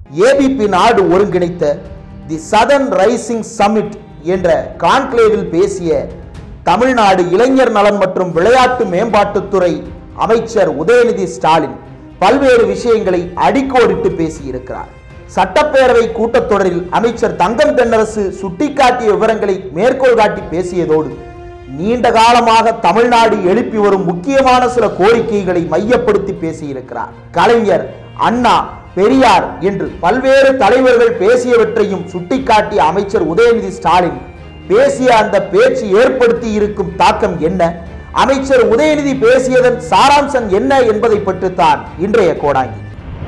ABP Nadu ஒருங்கிணைத்த the southern rising summit என்ற கான்க்ளேவில் பேசிய தமிழ்நாடு இளைஞர் நலன் மற்றும் விளையாட்டு மேம்பாட்டுத்துறை அமைச்சர் உதயநிதி ஸ்டாலின் பல்வேறு விஷயங்களை அடிக்கோடிட்டு பேசியிருக்கிறார் சட்டப்பேரவை கூட்டத்தொடரில் அமைச்சர் தங்கம் தென்னரசு சுட்டிக்காட்டிய விவரங்களை மேற்கோள் காட்டி பேசியதோடு நீண்ட காலமாக தமிழ்நாடு எழுப்பி வரும் முக்கியமான சில கோரிக்கைகளை மையப்படுத்தி பேசியிருக்கிறார் கலைஞர் அண்ணா பெரியார் என்று பல்வேறு தலைவர்கள் பேசியவற்றையும் சுட்டிக்காட்டிய அமைச்சர் உதயநிதி ஸ்டாலின் பேசிய அந்த பேச்சு ஏற்படுத்தி இருக்கும் தாக்கம் என்ன அமைச்சர் உதயநிதி பேசியதன் சாராம்சம் என்ன என்பதை பற்றித்தான் இன்றைய கோடாங்கி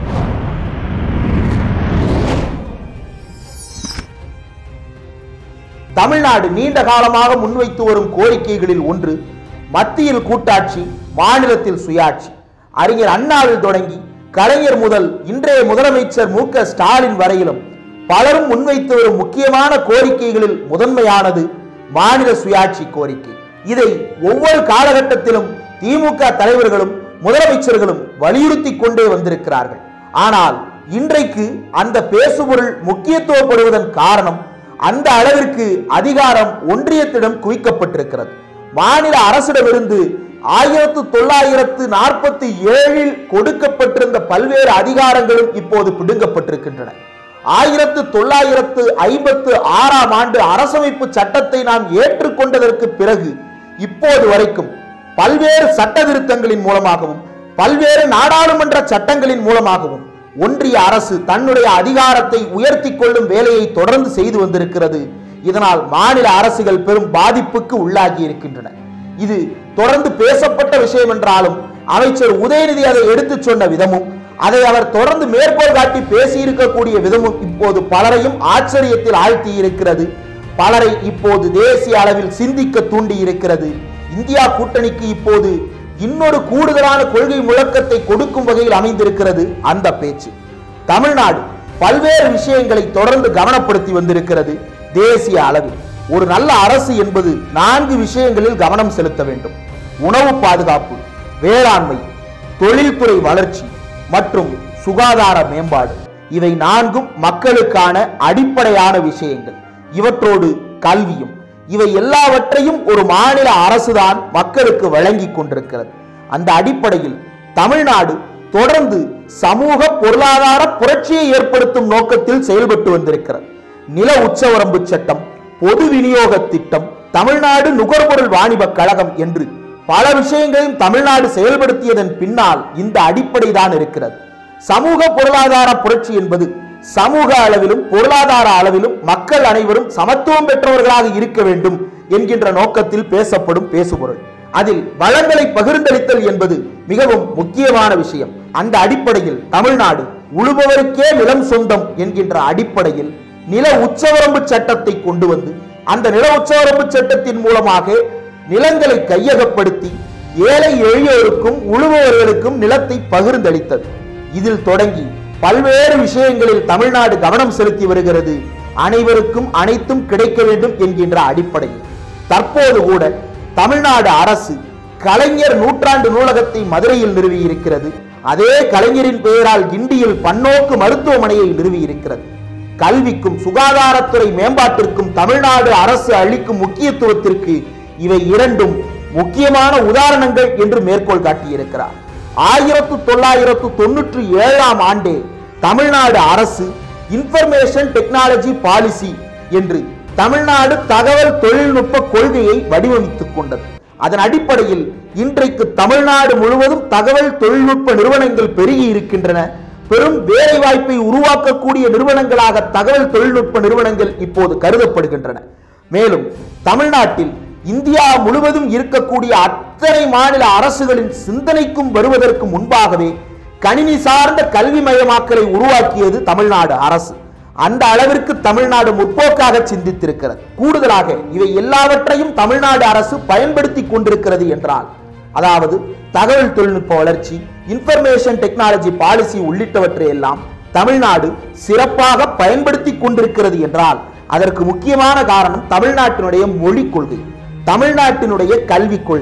தமிழ்நாடு நீண்ட காலமாக முன்வைத்து வரும் கோரிக்கைகளில் ஒன்று மத்தியில் கூட்டாட்சி மாநிலத்தில் சுயாட்சி அறிஞர் அண்ணாவில் தொடங்கி கலைஞர் முதல் இன்றைய முதலமைச்சர் மு க ஸ்டாலின் வரையிலும் பலரும் முன்வைத்து வரும் முக்கியமான கோரிக்கைகளில் முதன்மையானது மாநில சுயாட்சி கோரிக்கை இதை ஒவ்வொரு காலகட்டத்திலும் திமுக தலைவர்களும் முதலமைச்சர்களும் வலியுறுத்தி கொண்டே வந்திருக்கிறார்கள் ஆனால் இன்றைக்கு அந்த பேசுபொருள் முக்கியத்துவப்படுவதன் காரணம் அந்த அளவிற்கு அதிகாரம் ஒன்றியத்திடம் குவிக்கப்பட்டிருக்கிறது மாநில அரசிடமிருந்து ஆயிரத்து தொள்ளாயிரத்து நாற்பத்தி ஏழில் கொடுக்கப்பட்டிருந்த பல்வேறு அதிகாரங்களும் இப்போது பிடுங்கப்பட்டிருக்கின்றன ஆயிரத்து தொள்ளாயிரத்து ஐம்பத்து ஆறாம் ஆண்டு அரசமைப்பு சட்டத்தை நாம் ஏற்றுக்கொண்டதற்கு பிறகு இப்போது வரைக்கும் பல்வேறு சட்ட திருத்தங்களின் மூலமாகவும் பல்வேறு நாடாளுமன்ற சட்டங்களின் மூலமாகவும் ஒன்றிய அரசு தன்னுடைய அதிகாரத்தை உயர்த்தி கொள்ளும் வேலையை தொடர்ந்து செய்து வந்திருக்கிறது இதனால் மாநில அரசுகள் பெரும் பாதிப்புக்கு உள்ளாகி இருக்கின்றன இது தொடர்ந்து பேசப்பட்ட விஷயம் என்றாலும் அமைச்சர் உதயநிதி அதை எடுத்துச் சொன்ன விதமும் அதை அவர் தொடர்ந்து மேற்கோள் காட்டி பேசியிருக்கக்கூடிய விதமும் இப்போது பலரையும் ஆச்சரியத்தில் ஆழ்த்தி இருக்கிறது பலரை இப்போது தேசிய அளவில் சிந்திக்க தூண்டி இருக்கிறது இந்தியா கூட்டணிக்கு இப்போது இன்னொரு கூடுதலான கொள்கை முழக்கத்தை கொடுக்கும் வகையில் அமைந்திருக்கிறது அந்த பேச்சு தமிழ்நாடு பல்வேறு விஷயங்களை தொடர்ந்து கவனப்படுத்தி வந்திருக்கிறது தேசிய அளவில் ஒரு நல்ல அரசு என்பது நான்கு விஷயங்களில் கவனம் செலுத்த வேண்டும் உணவு பாதுகாப்பு வேளாண்மை தொழில்துறை வளர்ச்சி மற்றும் சுகாதார மேம்பாடு இவை நான்கும் மக்களுக்கான அடிப்படையான விஷயங்கள் இவற்றோடு கல்வியும் இவை எல்லாவற்றையும் ஒரு மாநில அரசுதான் மக்களுக்கு வழங்கி கொண்டிருக்கிறது அந்த அடிப்படையில் தமிழ்நாடு தொடர்ந்து சமூக பொருளாதார புரட்சியை ஏற்படுத்தும் நோக்கத்தில் செயல்பட்டு வந்திருக்கிறது நில உச்சவரம்பு சட்டம் பொது விநியோக திட்டம் தமிழ்நாடு நுகர்பொருள் வாணிப கழகம் என்று பல விஷயங்களையும் தமிழ்நாடு செயல்படுத்தியதன் பின்னால் இந்த அடிப்படை தான் இருக்கிறது சமூக பொருளாதார புரட்சி என்பது சமூக அளவிலும் பொருளாதார அளவிலும் மக்கள் அனைவரும் சமத்துவம் பெற்றவர்களாக இருக்க வேண்டும் என்கின்ற நோக்கத்தில் பேசப்படும் பேசுபொருள் அதில் வளங்களை பகிர்ந்தளித்தல் என்பது மிகவும் முக்கியமான விஷயம் அந்த அடிப்படையில் தமிழ்நாடு உழுபவருக்கே நிலம் சொந்தம் என்கின்ற அடிப்படையில் நில உச்சவரம்பு சட்டத்தை கொண்டு வந்து அந்த நில உச்சவரம்பு சட்டத்தின் மூலமாக நிலங்களை கையகப்படுத்தி ஏழை எளியோருக்கும் உழுபவர்களுக்கும் நிலத்தை பகிர்ந்தளித்தது இதில் தொடங்கி பல்வேறு விஷயங்களில் தமிழ்நாடு கவனம் செலுத்தி வருகிறது அனைவருக்கும் அனைத்தும் கிடைக்க வேண்டும் என்கின்ற அடிப்படையில் தற்போது கூட தமிழ்நாடு அரசு கலைஞர் நூற்றாண்டு நூலகத்தை மதுரையில் நிறுவி இருக்கிறது அதே கலைஞரின் பெயரால் கிண்டியில் பன்னோக்கு மருத்துவமனையை நிறுவி இருக்கிறது கல்விக்கும் சுகாதாரத்துறை மேம்பாட்டிற்கும் தமிழ்நாடு அரசு அளிக்கும் முக்கியத்துவத்திற்கு இவை இரண்டும் முக்கியமான உதாரணங்கள் என்று மேற்கோள் காட்டியிருக்கிறார் ஆயிரத்து தொள்ளாயிரத்து தொன்னூற்றி ஏழாம் ஆண்டே தமிழ்நாடு அரசு இன்ஃபர்மேஷன் டெக்னாலஜி பாலிசி என்று தமிழ்நாடு தகவல் தொழில்நுட்ப கொள்கையை வடிவமைத்துக் கொண்டது அதன் அடிப்படையில் இன்றைக்கு தமிழ்நாடு முழுவதும் தகவல் தொழில்நுட்ப நிறுவனங்கள் பெருகி இருக்கின்றன பெரும் வேலை வாய்ப்பை உருவாக்கக்கூடிய நிறுவனங்களாக தகவல் தொழில்நுட்ப நிறுவனங்கள் இப்போது கருதப்படுகின்றன மேலும் தமிழ்நாட்டில் இந்தியா முழுவதும் இருக்கக்கூடிய அத்தனை மாநில அரசுகளின் சிந்தனைக்கும் வருவதற்கு முன்பாகவே கணினி சார்ந்த கல்வி மயமாக்கலை உருவாக்கியது தமிழ்நாடு அரசு அந்த அளவிற்கு தமிழ்நாடு முற்போக்காக சிந்தித்திருக்கிறது கூடுதலாக இவை எல்லாவற்றையும் தமிழ்நாடு அரசு பயன்படுத்தி கொண்டிருக்கிறது என்றால் அதாவது தகவல் தொழில்நுட்ப வளர்ச்சி இன்ஃபர்மேஷன் டெக்னாலஜி பாலிசி உள்ளிட்டவற்றை எல்லாம் தமிழ்நாடு சிறப்பாக பயன்படுத்தி கொண்டிருக்கிறது என்றால் அதற்கு முக்கியமான காரணம் தமிழ்நாட்டினுடைய மொழிக் கொள்கை தமிழ்நாட்டினுடைய கல்விக் கொள்கை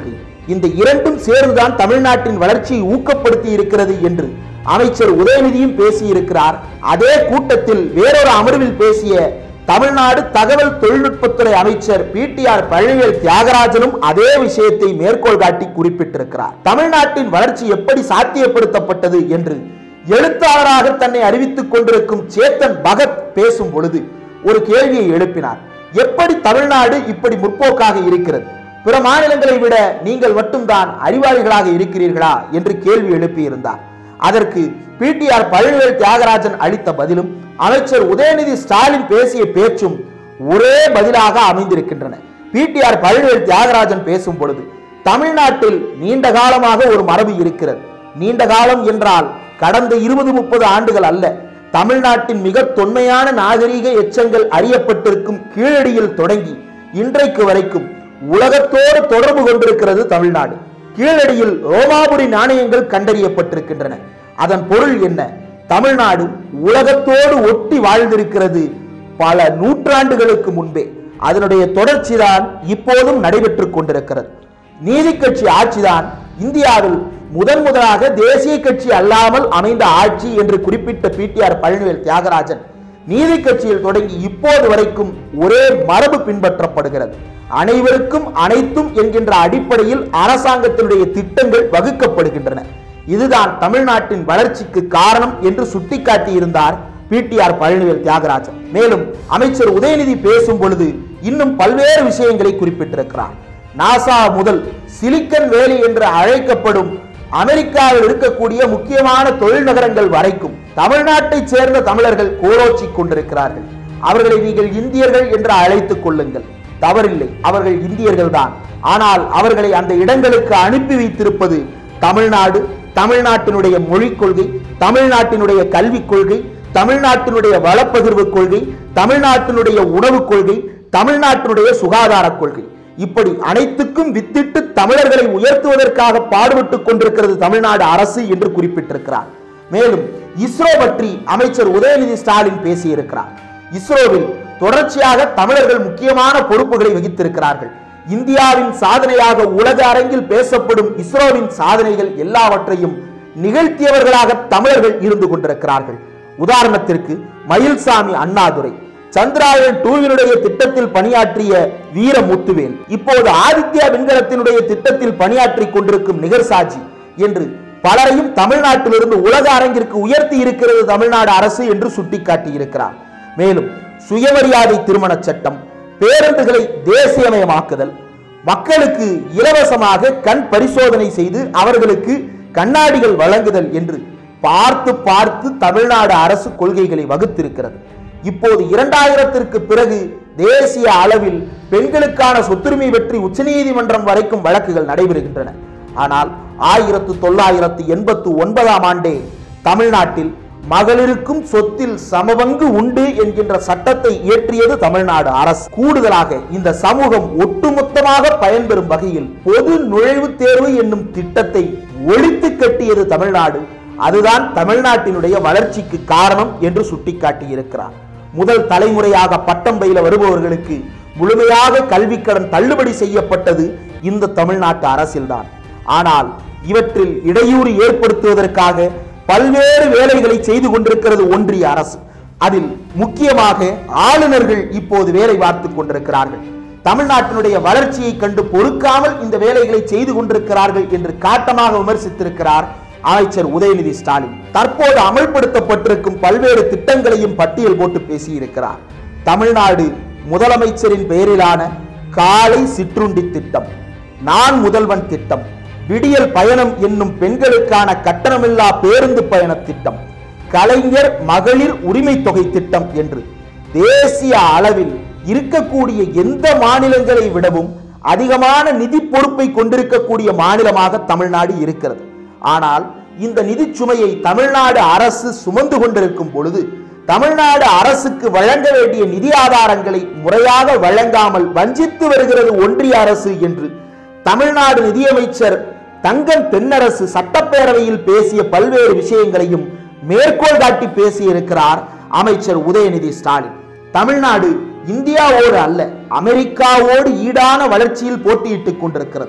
இந்த இரண்டும் சேர்ந்துதான் தமிழ்நாட்டின் வளர்ச்சியை ஊக்கப்படுத்தி இருக்கிறது என்று அமைச்சர் உதயநிதியும் பேசியிருக்கிறார் அதே கூட்டத்தில் வேறொரு அமர்வில் பேசிய தமிழ்நாடு தகவல் தொழில்நுட்பத்துறை அமைச்சர் பிடிஆர் பழனிவேல் தியாகராஜனும் அதே விஷயத்தை மேற்கோள் காட்டி குறிப்பிட்டிருக்கிறார் தமிழ்நாட்டின் வளர்ச்சி எப்படி சாத்தியப்படுத்தப்பட்டது என்று எழுத்தாளராக தன்னை அறிவித்துக் கொண்டிருக்கும் சேத்தன் பகத் பேசும் பொழுது ஒரு கேள்வியை எழுப்பினார் எப்படி தமிழ்நாடு இப்படி முற்போக்காக இருக்கிறது பிற மாநிலங்களை விட நீங்கள் மட்டும்தான் அறிவாளிகளாக இருக்கிறீர்களா என்று கேள்வி எழுப்பியிருந்தார் அதற்கு பிடிஆர் பழனிவேல் தியாகராஜன் அளித்த பதிலும் அமைச்சர் உதயநிதி ஸ்டாலின் பேசிய பேச்சும் ஒரே பதிலாக அமைந்திருக்கின்றன பிடிஆர் பழனிவேல் தியாகராஜன் பேசும் பொழுது தமிழ்நாட்டில் நீண்ட காலமாக ஒரு மரபு இருக்கிறது நீண்ட காலம் என்றால் கடந்த இருபது முப்பது ஆண்டுகள் அல்ல தமிழ்நாட்டின் மிக தொன்மையான நாகரீக எச்சங்கள் அறியப்பட்டிருக்கும் கீழடியில் தொடங்கி இன்றைக்கு வரைக்கும் உலகத்தோடு தொடர்பு கொண்டிருக்கிறது தமிழ்நாடு கீழடியில் ரோமாபுரி நாணயங்கள் கண்டறியப்பட்டிருக்கின்றன அதன் பொருள் என்ன தமிழ்நாடு உலகத்தோடு ஒட்டி வாழ்ந்திருக்கிறது பல நூற்றாண்டுகளுக்கு முன்பே அதனுடைய தொடர்ச்சிதான் இப்போதும் நடைபெற்றுக் கொண்டிருக்கிறது நீதி கட்சி ஆட்சிதான் இந்தியாவில் முதன் முதலாக தேசிய கட்சி அல்லாமல் அமைந்த ஆட்சி என்று குறிப்பிட்ட பிடிஆர் பழனிவேல் தியாகராஜன் நீதி கட்சியில் தொடங்கி இப்போது வரைக்கும் ஒரே மரபு பின்பற்றப்படுகிறது அனைவருக்கும் அனைத்தும் என்கின்ற அடிப்படையில் அரசாங்கத்தினுடைய திட்டங்கள் வகுக்கப்படுகின்றன இதுதான் தமிழ்நாட்டின் வளர்ச்சிக்கு காரணம் என்று சுட்டிக்காட்டியிருந்தார் பிடிஆர் பழனிவேல் தியாகராஜன் மேலும் அமைச்சர் உதயநிதி பேசும் பொழுது இன்னும் பல்வேறு விஷயங்களை குறிப்பிட்டிருக்கிறார் நாசா முதல் சிலிக்கன் வேலி என்று அழைக்கப்படும் அமெரிக்காவில் இருக்கக்கூடிய முக்கியமான தொழில் நகரங்கள் வரைக்கும் தமிழ்நாட்டைச் சேர்ந்த தமிழர்கள் கோலோச்சி கொண்டிருக்கிறார்கள் அவர்களை நீங்கள் இந்தியர்கள் என்று அழைத்துக் கொள்ளுங்கள் தவறில்லை அவர்கள் இந்தியர்கள் தான் ஆனால் அவர்களை அந்த இடங்களுக்கு அனுப்பி வைத்திருப்பது தமிழ்நாடு தமிழ்நாட்டினுடைய மொழிக் கொள்கை தமிழ்நாட்டினுடைய கல்விக் கொள்கை தமிழ்நாட்டினுடைய வளப்பகிர்வு கொள்கை தமிழ்நாட்டினுடைய உணவுக் கொள்கை தமிழ்நாட்டினுடைய சுகாதார கொள்கை இப்படி அனைத்துக்கும் வித்திட்டு தமிழர்களை உயர்த்துவதற்காக பாடுபட்டுக் கொண்டிருக்கிறது தமிழ்நாடு அரசு என்று குறிப்பிட்டிருக்கிறார் மேலும் இஸ்ரோ பற்றி அமைச்சர் உதயநிதி ஸ்டாலின் பேசியிருக்கிறார் இஸ்ரோவில் தொடர்ச்சியாக தமிழர்கள் முக்கியமான பொறுப்புகளை வகித்திருக்கிறார்கள் இந்தியாவின் சாதனையாக உலக அரங்கில் பேசப்படும் இஸ்ரோவின் சாதனைகள் எல்லாவற்றையும் நிகழ்த்தியவர்களாக தமிழர்கள் இருந்து கொண்டிருக்கிறார்கள் உதாரணத்திற்கு மயில்சாமி அண்ணாதுரை சந்திராயன் டூவினுடைய திட்டத்தில் பணியாற்றிய வீர முத்துவேல் இப்போது ஆதித்யா விண்கலத்தினுடைய திட்டத்தில் பணியாற்றி கொண்டிருக்கும் நிகர்சாஜி என்று பலரையும் தமிழ்நாட்டிலிருந்து உலக அரங்கிற்கு உயர்த்தி இருக்கிறது தமிழ்நாடு அரசு என்று சுட்டிக்காட்டி இருக்கிறார் மேலும் சுயமரியாதை திருமண சட்டம் பேருந்துகளை தேசியமயமாக்குதல் மக்களுக்கு இலவசமாக கண் பரிசோதனை செய்து அவர்களுக்கு கண்ணாடிகள் வழங்குதல் என்று பார்த்து பார்த்து தமிழ்நாடு அரசு கொள்கைகளை வகுத்திருக்கிறது இப்போது இரண்டாயிரத்திற்கு பிறகு தேசிய அளவில் பெண்களுக்கான சொத்துரிமை பற்றி உச்சநீதிமன்றம் வரைக்கும் வழக்குகள் நடைபெறுகின்றன ஆனால் ஆயிரத்து தொள்ளாயிரத்து எண்பத்து ஒன்பதாம் ஆண்டே தமிழ்நாட்டில் மகளிருக்கும் சொத்தில் சமபங்கு உண்டு என்கின்ற சட்டத்தை இயற்றியது தமிழ்நாடு அரசு கூடுதலாக இந்த சமூகம் ஒட்டுமொத்தமாக பயன்பெறும் வகையில் பொது நுழைவுத் தேர்வு என்னும் திட்டத்தை ஒழித்து கட்டியது தமிழ்நாடு அதுதான் தமிழ்நாட்டினுடைய வளர்ச்சிக்கு காரணம் என்று சுட்டிக்காட்டியிருக்கிறார் முதல் தலைமுறையாக பட்டம் பயில வருபவர்களுக்கு முழுமையாக கல்விக்கடன் தள்ளுபடி செய்யப்பட்டது இந்த தமிழ்நாட்டு அரசில்தான் ஆனால் இவற்றில் இடையூறு ஏற்படுத்துவதற்காக பல்வேறு வேலைகளை செய்து கொண்டிருக்கிறது ஒன்றிய அரசு அதில் முக்கியமாக ஆளுநர்கள் இப்போது வேலை பார்த்துக் கொண்டிருக்கிறார்கள் தமிழ்நாட்டினுடைய வளர்ச்சியை கண்டு பொறுக்காமல் இந்த வேலைகளை செய்து கொண்டிருக்கிறார்கள் என்று காட்டமாக விமர்சித்திருக்கிறார் அமைச்சர் உதயநிதி ஸ்டாலின் தற்போது அமல்படுத்தப்பட்டிருக்கும் பல்வேறு திட்டங்களையும் பட்டியல் போட்டு பேசியிருக்கிறார் தமிழ்நாடு முதலமைச்சரின் பெயரிலான காலை சிற்றுண்டி திட்டம் நான் முதல்வன் திட்டம் விடியல் பயணம் என்னும் பெண்களுக்கான கட்டணமில்லா பேருந்து பயண திட்டம் கலைஞர் மகளிர் உரிமை தொகை திட்டம் என்று தேசிய அளவில் இருக்கக்கூடிய எந்த மாநிலங்களை விடவும் அதிகமான நிதி பொறுப்பை கொண்டிருக்கக்கூடிய மாநிலமாக தமிழ்நாடு இருக்கிறது ஆனால் இந்த நிதி சுமையை தமிழ்நாடு அரசு சுமந்து கொண்டிருக்கும் பொழுது தமிழ்நாடு அரசுக்கு வழங்க வேண்டிய நிதி ஆதாரங்களை முறையாக வழங்காமல் வஞ்சித்து வருகிறது ஒன்றிய அரசு என்று தமிழ்நாடு நிதியமைச்சர் தங்கம் தென்னரசு சட்டப்பேரவையில் பேசிய பல்வேறு விஷயங்களையும் மேற்கோள் காட்டி பேசியிருக்கிறார் அமைச்சர் உதயநிதி ஸ்டாலின் தமிழ்நாடு இந்தியாவோடு அல்ல அமெரிக்காவோடு ஈடான வளர்ச்சியில் போட்டியிட்டுக் கொண்டிருக்கிறது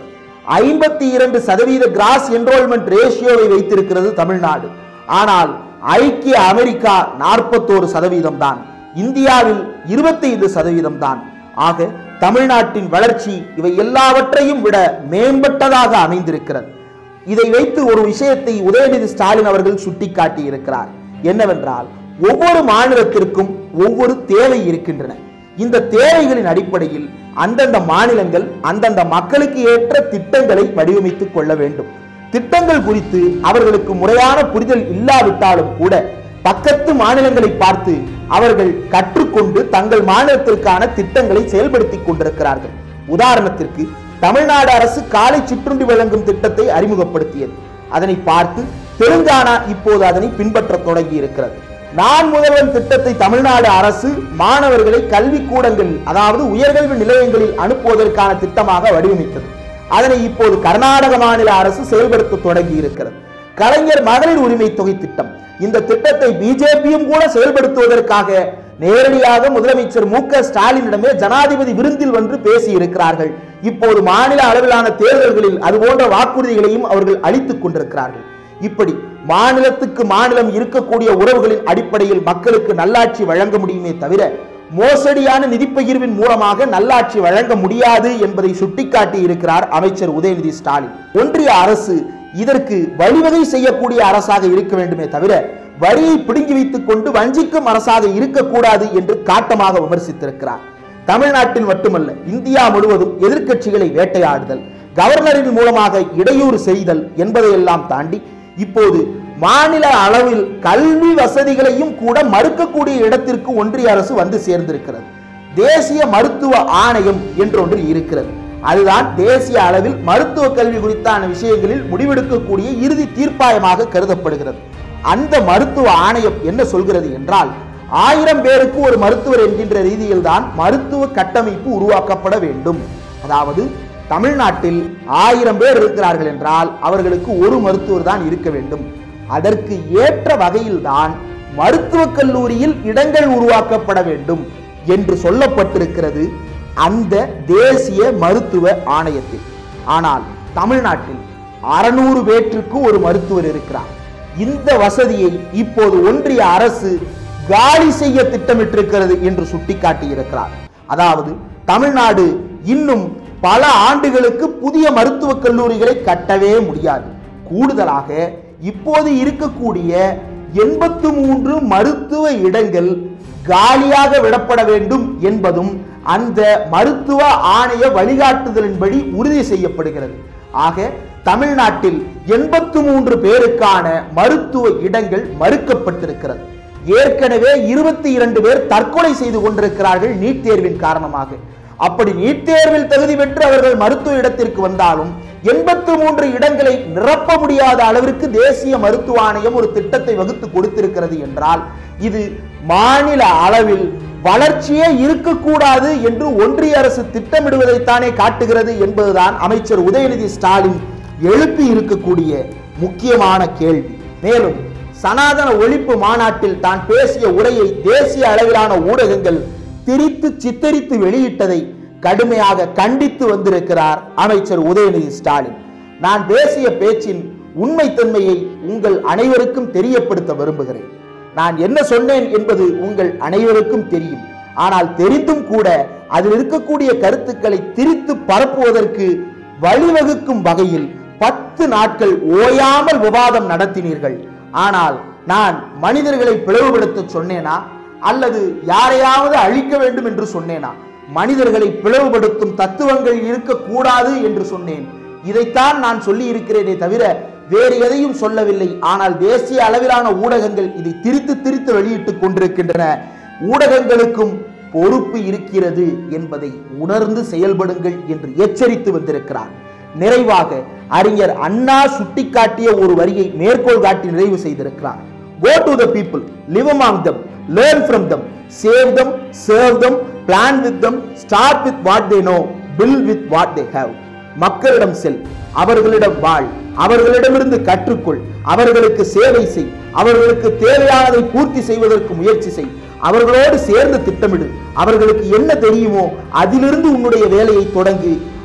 ஐம்பத்தி இரண்டு சதவீத கிராஸ் என்ரோல்மெண்ட் ரேஷியோவை வைத்திருக்கிறது தமிழ்நாடு ஆனால் ஐக்கிய அமெரிக்கா நாற்பத்தோரு சதவீதம் தான் இந்தியாவில் இருபத்தைந்து சதவீதம் தான் ஆக தமிழ்நாட்டின் வளர்ச்சி இவை எல்லாவற்றையும் விட மேம்பட்டதாக அமைந்திருக்கிறது இதை வைத்து ஒரு விஷயத்தை உதயநிதி ஸ்டாலின் அவர்கள் சுட்டிக்காட்டி இருக்கிறார் என்னவென்றால் ஒவ்வொரு மாநிலத்திற்கும் ஒவ்வொரு தேவை இருக்கின்றன இந்த தேவைகளின் அடிப்படையில் அந்தந்த மாநிலங்கள் அந்தந்த மக்களுக்கு ஏற்ற திட்டங்களை வடிவமைத்துக் கொள்ள வேண்டும் திட்டங்கள் குறித்து அவர்களுக்கு முறையான புரிதல் இல்லாவிட்டாலும் கூட பக்கத்து மாநிலங்களை பார்த்து அவர்கள் கற்றுக்கொண்டு தங்கள் மாநிலத்திற்கான திட்டங்களை செயல்படுத்திக் கொண்டிருக்கிறார்கள் உதாரணத்திற்கு தமிழ்நாடு அரசு காலை சிற்றுண்டி வழங்கும் திட்டத்தை அறிமுகப்படுத்தியது அதனை பார்த்து தெலுங்கானா இப்போது அதனை பின்பற்ற தொடங்கி இருக்கிறது நான் முதல்வன் திட்டத்தை தமிழ்நாடு அரசு மாணவர்களை கல்வி கூடங்களில் அதாவது உயர்கல்வி நிலையங்களில் அனுப்புவதற்கான திட்டமாக வடிவமைத்தது அதனை இப்போது கர்நாடக மாநில அரசு செயல்படுத்த தொடங்கி இருக்கிறது கலைஞர் மகளிர் உரிமை தொகை திட்டம் இந்த திட்டத்தை பிஜேபியும் கூட செயல்படுத்துவதற்காக நேரடியாக முதலமைச்சர் மு க ஸ்டாலினிடமே ஜனாதிபதி விருந்தில் வந்து பேசி இருக்கிறார்கள் இப்போது மாநில அளவிலான தேர்தல்களில் அது போன்ற வாக்குறுதிகளையும் அவர்கள் அளித்துக் கொண்டிருக்கிறார்கள் இப்படி மாநிலத்துக்கு மாநிலம் இருக்கக்கூடிய உறவுகளின் அடிப்படையில் மக்களுக்கு நல்லாட்சி வழங்க முடியுமே தவிர மோசடியான நிதி பகிர்வின் மூலமாக நல்லாட்சி வழங்க முடியாது என்பதை சுட்டிக்காட்டி இருக்கிறார் அமைச்சர் உதயநிதி ஸ்டாலின் ஒன்றிய அரசு இதற்கு வழிவகை செய்யக்கூடிய அரசாக இருக்க வேண்டுமே தவிர வரியை பிடுங்கி வைத்துக் கொண்டு வஞ்சிக்கும் அரசாக இருக்கக்கூடாது என்று காட்டமாக விமர்சித்திருக்கிறார் தமிழ்நாட்டில் மட்டுமல்ல இந்தியா முழுவதும் எதிர்க்கட்சிகளை வேட்டையாடுதல் கவர்னரின் மூலமாக இடையூறு செய்தல் என்பதையெல்லாம் தாண்டி இப்போது மாநில அளவில் கல்வி வசதிகளையும் கூட மறுக்கக்கூடிய இடத்திற்கு ஒன்றிய அரசு வந்து சேர்ந்திருக்கிறது தேசிய மருத்துவ ஆணையம் என்றொன்று இருக்கிறது அதுதான் தேசிய அளவில் மருத்துவ கல்வி குறித்தான விஷயங்களில் முடிவெடுக்கக்கூடிய இறுதி தீர்ப்பாயமாக கருதப்படுகிறது அந்த மருத்துவ ஆணையம் என்ன சொல்கிறது என்றால் ஆயிரம் பேருக்கு ஒரு மருத்துவர் என்கின்ற ரீதியில் தான் மருத்துவ கட்டமைப்பு உருவாக்கப்பட வேண்டும் அதாவது தமிழ்நாட்டில் ஆயிரம் பேர் இருக்கிறார்கள் என்றால் அவர்களுக்கு ஒரு மருத்துவர் தான் இருக்க வேண்டும் அதற்கு ஏற்ற வகையில்தான் மருத்துவக் கல்லூரியில் இடங்கள் உருவாக்கப்பட வேண்டும் என்று சொல்லப்பட்டிருக்கிறது அந்த தேசிய மருத்துவ ஆணையத்தில் ஆனால் தமிழ்நாட்டில் அறுநூறு பேற்றுக்கு ஒரு மருத்துவர் இருக்கிறார் இந்த வசதியை இப்போது ஒன்றிய அரசு காலி செய்ய திட்டமிட்டிருக்கிறது என்று சுட்டிக்காட்டி இருக்கிறார் அதாவது தமிழ்நாடு இன்னும் பல ஆண்டுகளுக்கு புதிய மருத்துவக் கல்லூரிகளை கட்டவே முடியாது கூடுதலாக இப்போது இருக்கக்கூடிய எண்பத்து மூன்று மருத்துவ இடங்கள் காலியாக விடப்பட வேண்டும் என்பதும் அந்த மருத்துவ ஆணைய வழிகாட்டுதலின்படி உறுதி செய்யப்படுகிறது ஆக தமிழ்நாட்டில் எண்பத்து மூன்று பேருக்கான மருத்துவ இடங்கள் மறுக்கப்பட்டிருக்கிறது ஏற்கனவே இருபத்தி இரண்டு பேர் தற்கொலை செய்து கொண்டிருக்கிறார்கள் நீட் தேர்வின் காரணமாக அப்படி நீட் தேர்வில் தகுதி பெற்று அவர்கள் மருத்துவ இடத்திற்கு வந்தாலும் எண்பத்து மூன்று இடங்களை நிரப்ப முடியாத அளவிற்கு தேசிய மருத்துவ ஆணையம் ஒரு திட்டத்தை வகுத்து கொடுத்திருக்கிறது என்றால் இது மாநில அளவில் வளர்ச்சியே இருக்கக்கூடாது என்று ஒன்றிய அரசு திட்டமிடுவதைத்தானே காட்டுகிறது என்பதுதான் அமைச்சர் உதயநிதி ஸ்டாலின் எழுப்பி இருக்கக்கூடிய முக்கியமான கேள்வி மேலும் சனாதன ஒழிப்பு மாநாட்டில் தான் பேசிய உரையை தேசிய அளவிலான ஊடகங்கள் திரித்து சித்தரித்து வெளியிட்டதை கடுமையாக கண்டித்து வந்திருக்கிறார் அமைச்சர் உதயநிதி ஸ்டாலின் நான் பேசிய பேச்சின் உண்மைத்தன்மையை உங்கள் அனைவருக்கும் தெரியப்படுத்த விரும்புகிறேன் நான் என்ன சொன்னேன் என்பது உங்கள் அனைவருக்கும் தெரியும் ஆனால் தெரிந்தும் கூட அதில் இருக்கக்கூடிய கருத்துக்களை திரித்து பரப்புவதற்கு வழிவகுக்கும் வகையில் பத்து நாட்கள் ஓயாமல் விவாதம் நடத்தினீர்கள் ஆனால் நான் மனிதர்களை பிளவுபடுத்த சொன்னேனா அல்லது யாரையாவது அழிக்க வேண்டும் என்று சொன்னேனா மனிதர்களை பிளவுபடுத்தும் தத்துவங்கள் இருக்கக்கூடாது என்று சொன்னேன் இதைத்தான் நான் சொல்லி இருக்கிறேனே தவிர வேறு எதையும் சொல்லவில்லை ஆனால் தேசிய அளவிலான ஊடகங்கள் இதை திரித்து திரித்து வெளியிட்டுக் கொண்டிருக்கின்றன ஊடகங்களுக்கும் பொறுப்பு இருக்கிறது என்பதை உணர்ந்து செயல்படுங்கள் என்று எச்சரித்து வந்திருக்கிறார் நிறைவாக அறிஞர் அண்ணா சுட்டிக்காட்டிய ஒரு வரியை மேற்கோள் காட்டி நிறைவு செய்திருக்கிறார் go to the people live among them learn from them save them serve them plan with them start with what they know build with what they have மக்களிடம் செல் அவர்களிடம் வாழ் அவர்களிடமிருந்து கற்றுக்கொள் அவர்களுக்கு சேவை செய் அவர்களுக்கு தேவையானதை பூர்த்தி செய்வதற்கு முயற்சி செய் அவர்களோடு சேர்ந்து திட்டமிடு அவர்களுக்கு என்ன தெரியுமோ அதிலிருந்து உன்னுடைய வேலையை தொடங்கு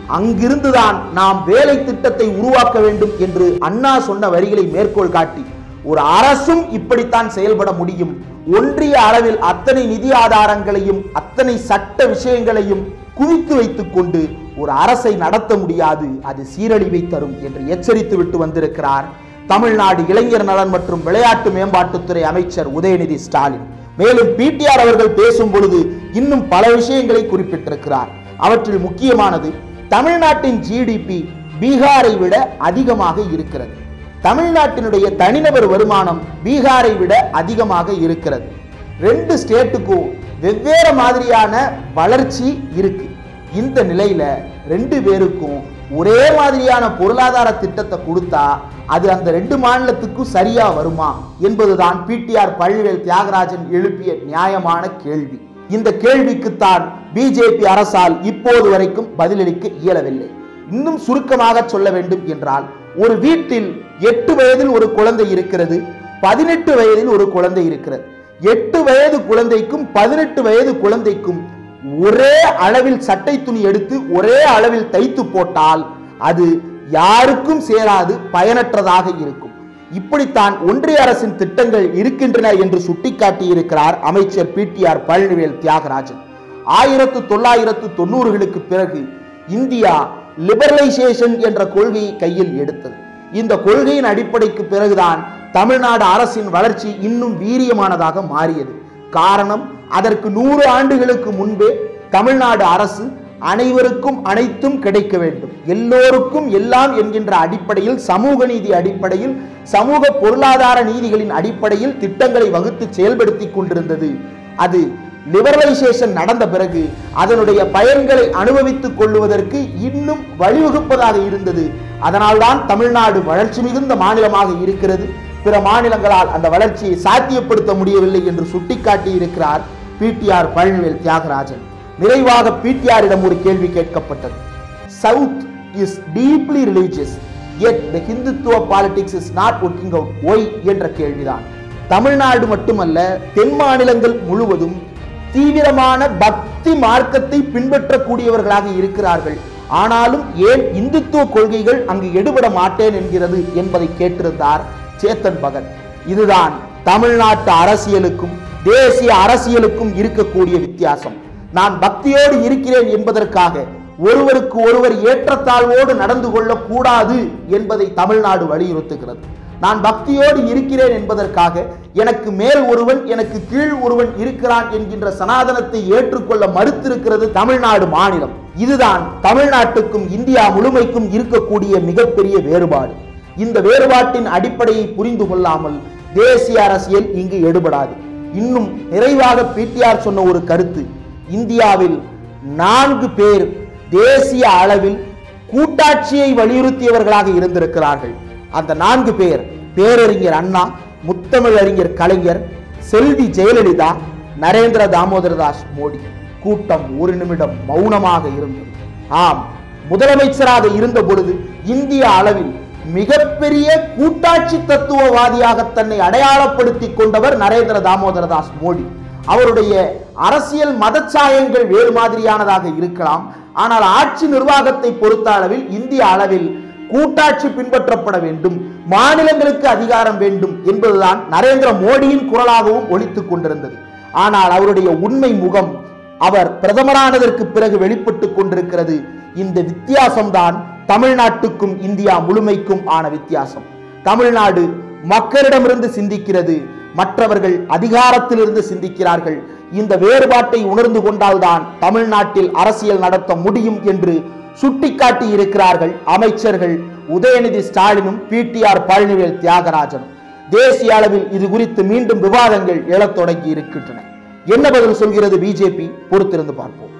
அங்கிருந்துதான் நாம் வேலை திட்டத்தை உருவாக்க வேண்டும் என்று அண்ணா சொன்ன வரிகளை மேற்கோள் காட்டி ஒரு அரசும் இப்படித்தான் செயல்பட முடியும் ஒன்றிய அளவில் அத்தனை நிதி ஆதாரங்களையும் அத்தனை சட்ட விஷயங்களையும் குவித்து வைத்துக் கொண்டு ஒரு அரசை நடத்த முடியாது அது சீரழிவை தரும் என்று எச்சரித்து விட்டு வந்திருக்கிறார் தமிழ்நாடு இளைஞர் நலன் மற்றும் விளையாட்டு மேம்பாட்டுத்துறை அமைச்சர் உதயநிதி ஸ்டாலின் மேலும் பிடிஆர் அவர்கள் பேசும் பொழுது இன்னும் பல விஷயங்களை குறிப்பிட்டிருக்கிறார் அவற்றில் முக்கியமானது தமிழ்நாட்டின் ஜிடிபி பீகாரை விட அதிகமாக இருக்கிறது தமிழ்நாட்டினுடைய தனிநபர் வருமானம் பீகாரை விட அதிகமாக இருக்கிறது ரெண்டு ஸ்டேட்டுக்கும் வெவ்வேறு மாதிரியான வளர்ச்சி இருக்கு இந்த நிலையில ரெண்டு பேருக்கும் ஒரே மாதிரியான பொருளாதார திட்டத்தை கொடுத்தா அது அந்த ரெண்டு மாநிலத்துக்கும் சரியா வருமா என்பதுதான் பிடிஆர் பழனிவேல் தியாகராஜன் எழுப்பிய நியாயமான கேள்வி இந்த கேள்விக்குத்தான் பிஜேபி அரசால் இப்போது வரைக்கும் பதிலளிக்க இயலவில்லை இன்னும் சுருக்கமாக சொல்ல வேண்டும் என்றால் ஒரு வீட்டில் எட்டு வயதில் ஒரு குழந்தை இருக்கிறது பதினெட்டு வயதில் ஒரு குழந்தை இருக்கிறது எட்டு வயது குழந்தைக்கும் பதினெட்டு வயது குழந்தைக்கும் ஒரே அளவில் சட்டை துணி எடுத்து ஒரே அளவில் தைத்து போட்டால் அது யாருக்கும் சேராது பயனற்றதாக இருக்கும் இப்படித்தான் ஒன்றிய அரசின் திட்டங்கள் இருக்கின்றன என்று சுட்டிக்காட்டி இருக்கிறார் அமைச்சர் பிடிஆர் பழனிவேல் தியாகராஜன் ஆயிரத்து தொள்ளாயிரத்து தொண்ணூறுகளுக்கு பிறகு இந்தியா லிபரலைசேஷன் என்ற கொள்கையை கையில் எடுத்தது இந்த கொள்கையின் அடிப்படைக்கு பிறகுதான் தமிழ்நாடு அரசின் வளர்ச்சி இன்னும் வீரியமானதாக மாறியது காரணம் அதற்கு நூறு ஆண்டுகளுக்கு முன்பே தமிழ்நாடு அரசு அனைவருக்கும் அனைத்தும் கிடைக்க வேண்டும் எல்லோருக்கும் எல்லாம் என்கின்ற அடிப்படையில் சமூக நீதி அடிப்படையில் சமூக பொருளாதார நீதிகளின் அடிப்படையில் திட்டங்களை வகுத்து செயல்படுத்தி கொண்டிருந்தது அது லிபரலைசேஷன் நடந்த பிறகு அதனுடைய பயன்களை அனுபவித்துக் கொள்வதற்கு இன்னும் வழிவகுப்பதாக இருந்தது அதனால்தான் தமிழ்நாடு வளர்ச்சி மிகுந்த மாநிலமாக இருக்கிறது பிற மாநிலங்களால் அந்த வளர்ச்சியை சாத்தியப்படுத்த முடியவில்லை என்று சுட்டிக்காட்டி இருக்கிறார் பிடிஆர் பழனிவேல் தியாகராஜன் நிறைவாக பிடிஆரிடம் ஒரு கேள்வி கேட்கப்பட்டது south is deeply religious yet the Hindutva politics is not working out why என்ற கேள்விதான் தமிழ்நாடு மட்டுமல்ல தென் மாநிலங்கள் முழுவதும் தீவிரமான பக்தி மார்க்கத்தை பின்பற்றக்கூடியவர்களாக இருக்கிறார்கள் ஆனாலும் ஏன் இந்துத்துவ கொள்கைகள் அங்கு எடுபட மாட்டேன் என்கிறது என்பதை கேட்டிருந்தார் சேத்தன் பகத் இதுதான் தமிழ்நாட்டு அரசியலுக்கும் தேசிய அரசியலுக்கும் இருக்கக்கூடிய வித்தியாசம் நான் பக்தியோடு இருக்கிறேன் என்பதற்காக ஒருவருக்கு ஒருவர் ஏற்றத்தாழ்வோடு நடந்து கொள்ளக்கூடாது என்பதை தமிழ்நாடு வலியுறுத்துகிறது நான் பக்தியோடு இருக்கிறேன் என்பதற்காக எனக்கு மேல் ஒருவன் எனக்கு கீழ் ஒருவன் இருக்கிறான் என்கின்ற சனாதனத்தை ஏற்றுக்கொள்ள மறுத்திருக்கிறது தமிழ்நாடு மாநிலம் இதுதான் தமிழ்நாட்டுக்கும் இந்தியா முழுமைக்கும் இருக்கக்கூடிய மிகப்பெரிய வேறுபாடு இந்த வேறுபாட்டின் அடிப்படையை புரிந்து கொள்ளாமல் தேசிய அரசியல் இங்கு எடுபடாது இன்னும் நிறைவாக பிடிஆர் சொன்ன ஒரு கருத்து இந்தியாவில் நான்கு பேர் தேசிய அளவில் கூட்டாட்சியை வலியுறுத்தியவர்களாக இருந்திருக்கிறார்கள் அந்த நான்கு பேர் பேரறிஞர் அண்ணா முத்தமிழறிஞர் கலைஞர் செல்வி ஜெயலலிதா நரேந்திர தாமோதரதாஸ் மோடி கூட்டம் ஒரு நிமிடம் மௌனமாக இருந்தது ஆம் முதலமைச்சராக இருந்த பொழுது இந்திய அளவில் மிகப்பெரிய கூட்டாட்சி தத்துவவாதியாக தன்னை அடையாளப்படுத்திக் கொண்டவர் நரேந்திர தாமோதரதாஸ் மோடி அவருடைய அரசியல் மதச்சாயங்கள் வேறு மாதிரியானதாக இருக்கலாம் ஆனால் ஆட்சி நிர்வாகத்தை பொறுத்த அளவில் இந்திய அளவில் கூட்டாட்சி பின்பற்றப்பட வேண்டும் மாநிலங்களுக்கு அதிகாரம் வேண்டும் என்பதுதான் நரேந்திர மோடியின் குரலாகவும் ஒலித்துக் கொண்டிருந்தது ஆனால் அவருடைய உண்மை முகம் அவர் பிரதமரானதற்கு பிறகு வெளிப்பட்டுக் கொண்டிருக்கிறது இந்த வித்தியாசம்தான் தமிழ்நாட்டுக்கும் இந்தியா முழுமைக்கும் ஆன வித்தியாசம் தமிழ்நாடு மக்களிடமிருந்து சிந்திக்கிறது மற்றவர்கள் அதிகாரத்திலிருந்து சிந்திக்கிறார்கள் இந்த வேறுபாட்டை உணர்ந்து கொண்டால்தான் தமிழ்நாட்டில் அரசியல் நடத்த முடியும் என்று சுட்டிக்காட்டி இருக்கிறார்கள் அமைச்சர்கள் உதயநிதி ஸ்டாலினும் பிடிஆர் பழனிவேல் தியாகராஜனும் தேசிய அளவில் இது குறித்து மீண்டும் விவாதங்கள் எழத் தொடங்கி இருக்கின்றன என்ன பதில் சொல்கிறது பிஜேபி பொறுத்திருந்து பார்ப்போம்